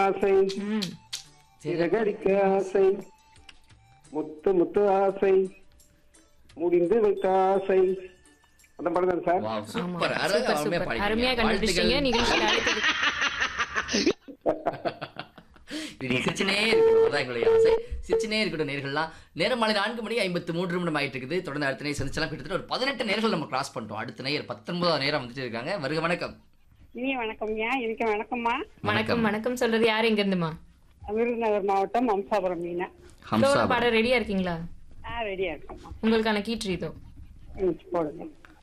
ஆசை ம் சிறகடிக்க ஆசை முத்து முத்து ஆசை முடிந்து வைத்த ஆசை அந்த படம் தான் சார் வாவ் ஆமா சூப்பர் அழகா சூப்பர் அருமையா சூப்பர் அருமையா கண்டுபிடிச்சீங்க பாடிட்டீங்க நிகழ்ச்சியில் அழைத்தது நீங்க சிரிச்சுனே இருக்கணும் அதான் எங்களுடைய ஆசை சிரிச்சுனே இருக்கட்டும் நேர்கள்லாம் நேரம் மாலை நான்கு மணி ஐம்பத்து மூன்று நிமிடம் ஆயிட்டு இருக்குது தொடர்ந்து அடுத்த நேரம் சந்திச்சலாம் கிட்டத்தட்ட ஒரு பதினெட்டு நேர்கள் நம்ம கிராஸ் பண்ணிட்டோம் அடுத்த நேரம் பத்தொன்பதாவது நேரம் வந்துட்டு இருக்காங்க வருக வணக்கம் இனிய வணக்கம்யா எனக்கு வணக்கம்மா வணக்கம் வணக்கம் சொல்றது யார் எங்க இருந்துமா விருதுநகர் மாவட்டம் ஹம்சாபுரம் மீனா ஹம்சா ஃப்ளோர் பாட ரெடியா இருக்கீங்களா ஆ ரெடியா இருக்கம்மா உங்களுக்கான கீற்று இதோ ம், போடுங்க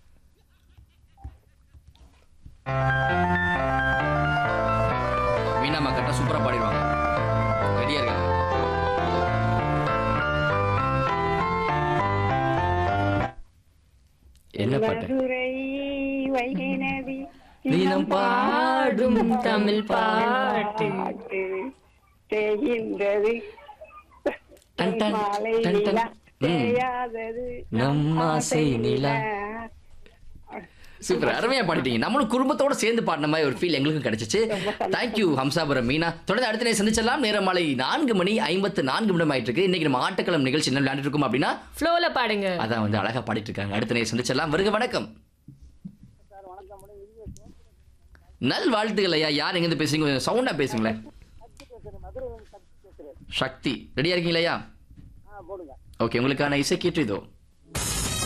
மீனாமா கரெக்டா சூப்பரா பாடிடுவாங்க ரெடியா இருக்காங்க என்ன பாட்டு மதுரை வைகை நதி நீலம் பாடும் தமிழ் பாட்டு பாட்டு தேகின்றது டன் டன், மாலை டன் டன். நிலா ம். தேயாதது நம் ஆசை நிலா. சூப்பர் அருமையா பாடிட்டீங்க நம்மளும் குடும்பத்தோட சேர்ந்து பாடின மாதிரி ஒரு ஃபீல் எங்களுக்கும் கிடைச்சிச்சு தேங்க்யூ ஹம்சாபுரம் மீனா தொடர்ந்து அடுத்த நேரம் சந்திச்சலாம் நேரம் மாலை நான்கு மணி ஐம்பத்து நான்கு நிமிடம் ஆயிட்டு இருக்கு இன்னைக்கு நம்ம ஆட்டக்களம் நிகழ்ச்சி என்ன விளையாண்டுட்டு இருக்கோம் அப்படின்னா ஃப்ளோல பாடுங்க அதான் வந்து அழகா பாடிட்டு இருக்காங்க அடுத்த நேரம் சந்திச்சலாம் வருக வணக்கம் நல் வாழ்த்துக்கள் ஐயா யார் எங்கிருந்து பேசுறீங்க கொஞ்சம் சவுண்டா பேசுங்களேன் சக்தி ரெடியா இருக்கீங்களா ஐயா ஓகே உங்களுக்கான இசை கேட்டு இதோ